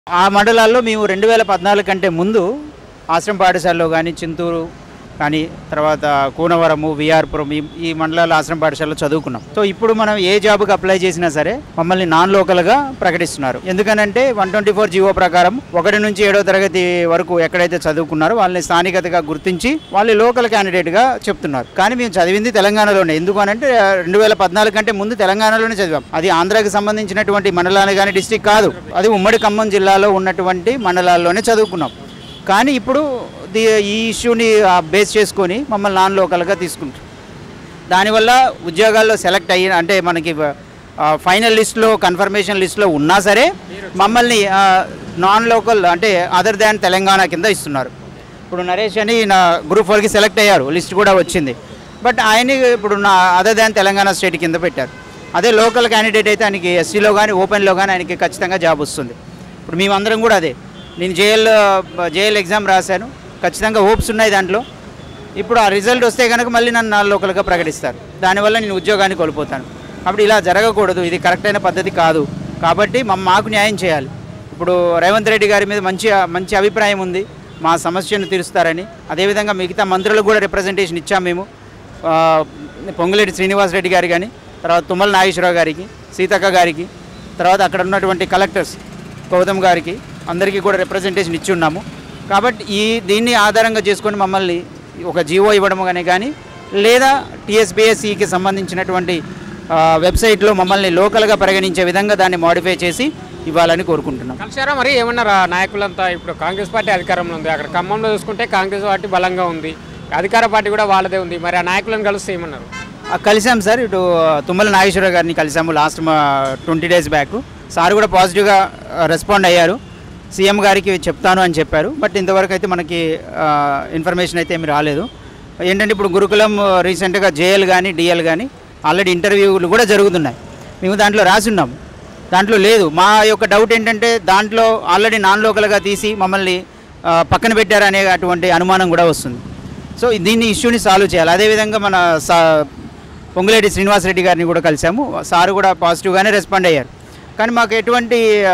ఆ మండలాల్లో మేము రెండు వేల పద్నాలుగు కంటే ముందు ఆశ్రమ పాఠశాలలో కానీ చింతూరు కానీ తర్వాత కూనవరము విఆర్పురం ఈ ఈ మండలాల ఆశ్రమ పాఠశాలలో చదువుకున్నాం సో ఇప్పుడు మనం ఏ జాబ్కి అప్లై చేసినా సరే మమ్మల్ని నాన్ లోకల్గా ప్రకటిస్తున్నారు ఎందుకనంటే వన్ ట్వంటీ ఫోర్ జీవో ప్రకారం ఒకటి నుంచి ఏడో తరగతి వరకు ఎక్కడైతే చదువుకున్నారో వాళ్ళని స్థానికతగా గుర్తించి వాళ్ళు లోకల్ క్యాండిడేట్గా చెప్తున్నారు కానీ మేము చదివింది తెలంగాణలోనే ఎందుకు అనంటే రెండు వేల పద్నాలుగు కంటే ముందు తెలంగాణలోనే చదివాం అది ఆంధ్రాకి సంబంధించినటువంటి మండలాన్ని కానీ డిస్టిక్ కాదు అది ఉమ్మడి ఖమ్మం జిల్లాలో ఉన్నటువంటి మండలాల్లోనే చదువుకున్నాం కానీ ఇప్పుడు ది ఈ ఇష్యూని ఆ, బేస్ చేసుకొని మమ్మల్ని నాన్ లోకల్గా తీసుకుంటారు దానివల్ల ఉద్యోగాల్లో సెలెక్ట్ అయ్యి అంటే మనకి ఆ, ఫైనల్ లిస్ట్లో కన్ఫర్మేషన్ లిస్ట్లో ఉన్నా సరే మమ్మల్ని ఆ, నాన్ లోకల్ అంటే అదర్ దాన్ తెలంగాణ కింద ఇస్తున్నారు ఇప్పుడు నరేష్ అని నా గ్రూప్ ఫోర్కి సెలెక్ట్ అయ్యారు లిస్ట్ కూడా వచ్చింది బట్ ఆయన ఇప్పుడు నా అదర్ దాన్ తెలంగాణ స్టేట్ కింద పెట్టారు అదే లోకల్ క్యాండిడేట్ అయితే ఆయనకి ఎస్సీలో కానీ ఓపెన్లో కానీ ఆయనకి ఖచ్చితంగా జాబ్ వస్తుంది ఇప్పుడు మేమందరం కూడా అదే నేను జేఎల్ జేఎల్ ఎగ్జామ్ రాశాను ఖచ్చితంగా హోప్స్ ఉన్నాయి దాంట్లో ఇప్పుడు ఆ రిజల్ట్ వస్తే కనుక మళ్ళీ నన్ను నాలుగు లోకల్గా ప్రకటిస్తారు దానివల్ల నేను ఉద్యోగాన్ని కోల్పోతాను కాబట్టి ఇలా జరగకూడదు ఇది కరెక్ట్ అయిన పద్ధతి కాదు కాబట్టి మమ్మ మాకు న్యాయం చేయాలి ఇప్పుడు రేవంత్ రెడ్డి గారి మీద మంచి మంచి అభిప్రాయం ఉంది మా సమస్యను తీరుస్తారని అదేవిధంగా మిగతా మంత్రులకు కూడా రిప్రజెంటేషన్ ఇచ్చాం మేము ఆ, పొంగులేటి శ్రీనివాస్ రెడ్డి గారు కానీ తర్వాత తుమ్మల నాగేశ్వరరావు గారికి సీతక్క గారికి తర్వాత అక్కడ ఉన్నటువంటి కలెక్టర్స్ గౌతమ్ గారికి అందరికీ కూడా రిప్రజెంటేషన్ ఇచ్చి ఉన్నాము కాబట్టి ఈ దీన్ని ఆధారంగా చేసుకొని మమ్మల్ని ఒక జీవో ఇవ్వడం కానీ కానీ లేదా టీఎస్బిఎస్సికి సంబంధించినటువంటి ఆ, వెబ్సైట్లో మమ్మల్ని లోకల్గా పరిగణించే విధంగా దాన్ని మోడిఫై చేసి ఇవ్వాలని కోరుకుంటున్నాం కలిసారా మరి ఏమన్నారు ఆ నాయకులంతా ఇప్పుడు కాంగ్రెస్ పార్టీ అధికారంలో ఉంది అక్కడ ఖమ్మంలో చూసుకుంటే కాంగ్రెస్ పార్టీ బలంగా ఉంది అధికార పార్టీ కూడా వాళ్ళదే ఉంది మరి ఆ నాయకులను కలిస్తే ఏమన్నారు ఆ, కలిసాం సార్ ఇటు తుమ్మల నాగేశ్వరరావు గారిని కలిసాము లాస్ట్ మా ట్వంటీ డేస్ బ్యాక్ సార్ కూడా పాజిటివ్గా రెస్పాండ్ అయ్యారు సీఎం గారికి చెప్తాను అని చెప్పారు బట్ ఇంతవరకు అయితే మనకి ఇన్ఫర్మేషన్ అయితే ఏమి రాలేదు ఏంటంటే ఇప్పుడు గురుకులం రీసెంట్గా జేఎల్ కానీ డిఎల్ కానీ ఆల్రెడీ ఇంటర్వ్యూలు కూడా జరుగుతున్నాయి మేము దాంట్లో రాసి ఉన్నాము దాంట్లో లేదు మా యొక్క డౌట్ ఏంటంటే దాంట్లో ఆల్రెడీ నాన్ లోకల్గా తీసి మమ్మల్ని ఆ, పక్కన పెట్టారనే అటువంటి అనుమానం కూడా వస్తుంది సో దీన్ని ఇష్యూని సాల్వ్ చేయాలి అదేవిధంగా మన సా పొంగులేటి శ్రీనివాసరెడ్డి గారిని కూడా కలిసాము సార్ కూడా పాజిటివ్గానే రెస్పాండ్ అయ్యారు కానీ మాకు ఎటువంటి ఆ,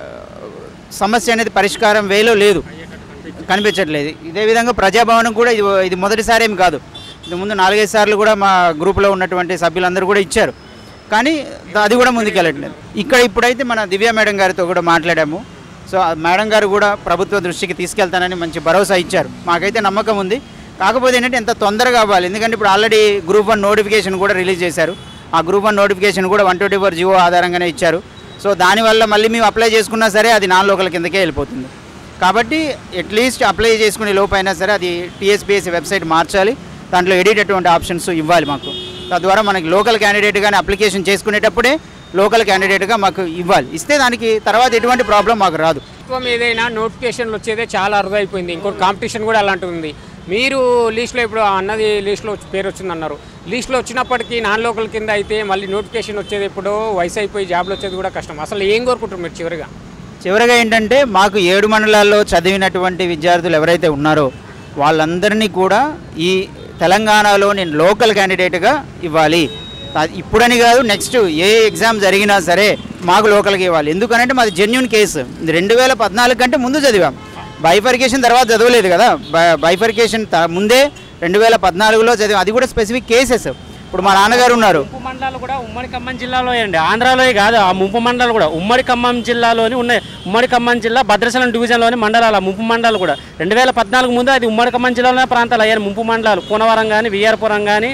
సమస్య అనేది పరిష్కారం వేలో లేదు కనిపించట్లేదు ఇదే విధంగా ప్రజాభవనం కూడా ఇది ఇది మొదటిసారి ఏం కాదు ఇది ముందు నాలుగైదు సార్లు కూడా మా గ్రూప్లో ఉన్నటువంటి సభ్యులందరూ కూడా ఇచ్చారు కానీ అది కూడా ముందుకెళ్ళట్లేదు ఇక్కడ ఇప్పుడైతే మన దివ్య మేడం గారితో కూడా మాట్లాడాము సో ఆ మేడం గారు కూడా ప్రభుత్వ దృష్టికి తీసుకెళ్తానని మంచి భరోసా ఇచ్చారు మాకైతే నమ్మకం ఉంది కాకపోతే ఏంటంటే ఎంత తొందరగా అవ్వాలి ఎందుకంటే ఇప్పుడు ఆల్రెడీ గ్రూప్ వన్ నోటిఫికేషన్ కూడా రిలీజ్ చేశారు ఆ గ్రూప్ వన్ నోటిఫికేషన్ కూడా వన్ ట్వంటీ ఫోర్ జియో ఆధారంగానే ఇచ్చారు సో దానివల్ల మళ్ళీ మేము అప్లై చేసుకున్నా సరే అది నాన్ లోకల్ కిందకే వెళ్ళిపోతుంది కాబట్టి అట్లీస్ట్ అప్లై చేసుకునే లోపు అయినా సరే అది టీఎస్పీఎస్సీ వెబ్సైట్ మార్చాలి దాంట్లో ఎడిట్ అటువంటి ఆప్షన్స్ ఇవ్వాలి మాకు తద్వారా మనకి లోకల్ క్యాండిడేట్ కానీ అప్లికేషన్ చేసుకునేటప్పుడే లోకల్ క్యాండిడేట్గా మాకు ఇవ్వాలి ఇస్తే దానికి తర్వాత ఎటువంటి ప్రాబ్లం మాకు రాదు ప్రభుత్వం ఏదైనా నోటిఫికేషన్లు వచ్చేదే చాలా అరుదైపోయింది ఇంకోటి కాంపిటీషన్ కూడా అలాంటిది ఉంది మీరు లిస్ట్లో ఇప్పుడు అన్నది లిస్ట్లో వచ్చి- పేరు వచ్చిందన్నారు లిస్ట్లో వచ్చినప్పటికీ నాన్ లోకల్ కింద అయితే మళ్ళీ నోటిఫికేషన్ వచ్చేది ఎప్పుడో వయసు అయిపోయి జాబ్లు వచ్చేది కూడా కష్టం అసలు ఏం కోరుకుంటారు మీరు చివరిగా చివరగా ఏంటంటే మాకు ఏడు మండలాల్లో చదివినటువంటి విద్యార్థులు ఎవరైతే ఉన్నారో వాళ్ళందరినీ కూడా ఈ తెలంగాణలో నేను లోకల్ క్యాండిడేట్గా ఇవ్వాలి అది ఇప్పుడని కాదు నెక్స్ట్ ఏ ఎగ్జామ్ జరిగినా సరే మాకు లోకల్గా ఇవ్వాలి ఎందుకనంటే మాది జెన్యున్ కేసు ఇది రెండు వేల పద్నాలుగు కంటే ముందు చదివాం బైఫర్కేషన్ తర్వాత చదవలేదు కదా బై- బైఫర్కేషన్ త- ముందే రెండు వేల పద్నాలుగులో చదివాం అది కూడా స్పెసిఫిక్ కేసెస్ ఇప్పుడు మా నాన్నగారు ఉన్నారు ముంపు మండలాలు కూడా ఉమ్మడి ఖమ్మం జిల్లాలో అండి ఆంధ్రాలో కాదు ఆ ముంపు మండలాలు కూడా ఉమ్మడి ఖమ్మం జిల్లాలోని ఉన్నాయి ఉమ్మడి ఖమ్మం జిల్లా భద్రాచలం డివిజన్లోని మండలాలు ఆ ముంపు మండలాలు కూడా రెండు వేల పద్నాలుగు ముందు అది ఉమ్మడి ఖమ్మం జిల్లాలోనే ప్రాంతాలు అయ్యాయి ముంపు మండలాలు పూనవరం కానీ విఆర్పురం కానీ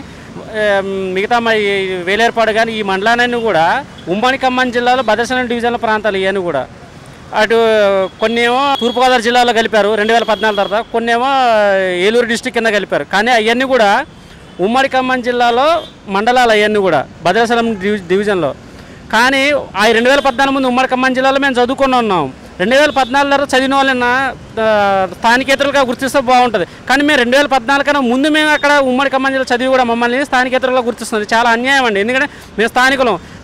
మిగతా మరి వేలేర్పాడు కానీ ఈ మండలాలన్నీ కూడా ఉమ్మడి ఖమ్మం జిల్లాలో భద్రాచలం డివిజన్ల ప్రాంతాలు ఇవన్నీ కూడా అటు కొన్ని ఏమో తూర్పుగోదావరి జిల్లాలో కలిపారు రెండు వేల పద్నాలుగు తర్వాత కొన్ని ఏమో ఏలూరు డిస్టిక్ కింద కలిపారు కానీ అవన్నీ కూడా ఉమ్మడి ఖమ్మం జిల్లాలో మండలాలు అవన్నీ కూడా భద్రాచలం డివి డివిజన్లో కానీ ఆ రెండు వేల పద్నాలుగు ముందు ఉమ్మడి ఖమ్మం జిల్లాలో మేము చదువుకొని ఉన్నాం రెండు వేల పద్నాలుగు తర్వాత చదివిన వాళ్ళని స్థానికేతరులుగా గుర్తిస్తే బాగుంటుంది కానీ మేము రెండు వేల పద్నాలుగు కన్నా ముందు మేము అక్కడ ఉమ్మడి ఖమ్మం జిల్లా చదివి కూడా మమ్మల్ని స్థానికేతరులుగా గుర్తిస్తుంది చాలా అన్యాయం అండి ఎందుకంటే మేము స్థానికులం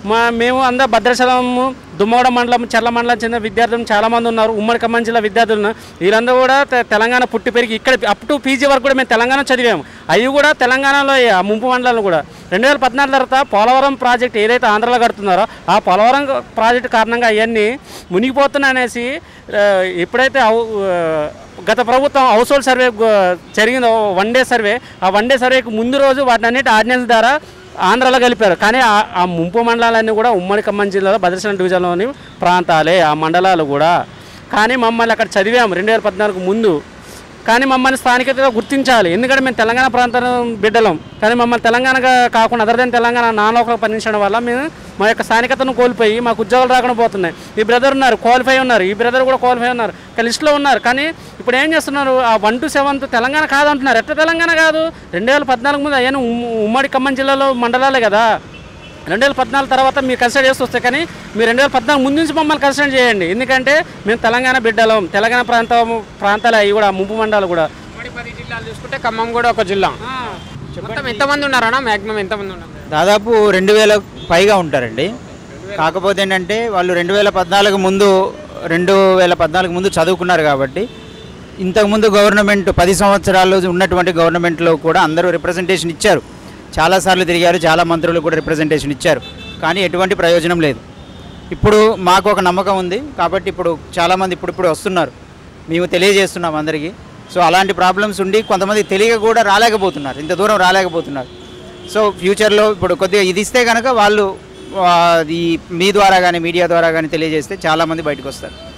మా మేము అందరూ భద్రాచలము దుమ్మగూడ మండలం చర్ల మండలం చెందిన విద్యార్థులు చాలామంది ఉన్నారు ఉమ్మడి ఖమ్మం జిల్లా విద్యార్థులు ఉన్నారు వీళ్ళందరూ కూడా తె- తెలంగాణ పుట్టి పెరిగి ఇక్కడ అప్ టు పీజీ వరకు కూడా మేము తెలంగాణ చదివాము అవి కూడా తెలంగాణలో ఆ ముంపు మండలాలు కూడా రెండు వేల పద్నాలుగు తర్వాత పోలవరం ప్రాజెక్ట్ ఏదైతే ఆంధ్రలో కడుతున్నారో ఆ పోలవరం ప్రాజెక్టు కారణంగా అవన్నీ మునిగిపోతున్నాయి అనేసి ఆ, ఎప్పుడైతే అవు- ఆ, గత ప్రభుత్వం హౌస్ హోల్డ్ సర్వే గు- జరిగిందో వన్ డే సర్వే ఆ వన్ డే సర్వేకి ముందు రోజు వాటిని అన్నిటి ఆర్డినెన్స్ ద్వారా ఆంధ్రాలో కలిపారు కానీ ఆ- ఆ ముంపు మండలాలన్నీ కూడా ఉమ్మడి ఖమ్మం జిల్లాలో భద్రాచలం డివిజన్లోని ప్రాంతాలే ఆ మండలాలు కూడా కానీ మమ్మల్ని అక్కడ చదివాము రెండు వేల పద్నాలుగు ముందు కానీ మమ్మల్ని స్థానికతగా గుర్తించాలి ఎందుకంటే మేము తెలంగాణ ప్రాంతం బిడ్డలం కానీ మమ్మల్ని తెలంగాణగా కాకుండా అదర్ దెన్ తెలంగాణ నాలోకలు పనిచేయడం వల్ల మేము మా యొక్క స్థానికతను కోల్పోయి మాకు ఉద్యోగాలు రాకుండా పోతున్నాయి ఈ బ్రదర్ ఉన్నారు క్వాలిఫై ఉన్నారు ఈ బ్రదర్ కూడా క్వాలిఫై ఉన్నారు కానీ లిస్టులో ఉన్నారు కానీ ఇప్పుడు ఏం చేస్తున్నారు ఆ వన్ టు సెవెంత్ తెలంగాణ కాదంటున్నారు ఎట్లా తెలంగాణ కాదు రెండు వేల పద్నాలుగు ముందు అయ్యాను ఉమ్మడి ఖమ్మం జిల్లాలో మండలాలే కదా రెండు వేల పద్నాలుగు తర్వాత మీరు కన్సిడర్ చేసి వస్తే కానీ మీరు రెండు వేల పద్నాలుగు ముందు నుంచి మమ్మల్ని కన్సిడర్ చేయండి ఎందుకంటే మేము తెలంగాణ బిడ్డలం తెలంగాణ ప్రాంతం ప్రాంతాలు అవి కూడా ముంపు మండలాలు కూడా ఉమ్మడి పది జిల్లాలు చూసుకుంటే ఖమ్మం కూడా ఒక జిల్లా మొత్తం ఎంతమంది ఉన్నారన్నా మ్యాక్సిమం ఎంతమంది ఉన్నారు దాదాపు రెండు వేల పైగా ఉంటారండి కాకపోతే ఏంటంటే వాళ్ళు రెండు వేల పద్నాలుగు ముందు రెండు వేల పద్నాలుగు ముందు చదువుకున్నారు కాబట్టి ఇంతకుముందు గవర్నమెంట్ పది సంవత్సరాలు ఉన్నటువంటి గవర్నమెంట్లో కూడా అందరూ రిప్రజెంటేషన్ ఇచ్చారు చాలాసార్లు తిరిగారు చాలా మంత్రులు కూడా రిప్రజెంటేషన్ ఇచ్చారు కానీ ఎటువంటి ప్రయోజనం లేదు ఇప్పుడు మాకు ఒక నమ్మకం ఉంది కాబట్టి ఇప్పుడు చాలామంది ఇప్పుడు ఇప్పుడు వస్తున్నారు మేము తెలియజేస్తున్నాం అందరికీ సో అలాంటి ప్రాబ్లమ్స్ ఉండి కొంతమంది తెలియక కూడా రాలేకపోతున్నారు ఇంత దూరం రాలేకపోతున్నారు సో ఫ్యూచర్లో ఇప్పుడు కొద్దిగా ఇది ఇస్తే కనుక వాళ్ళు ఆ, ఈ మీ ద్వారా కానీ మీడియా ద్వారా కానీ తెలియజేస్తే చాలామంది బయటకు వస్తారు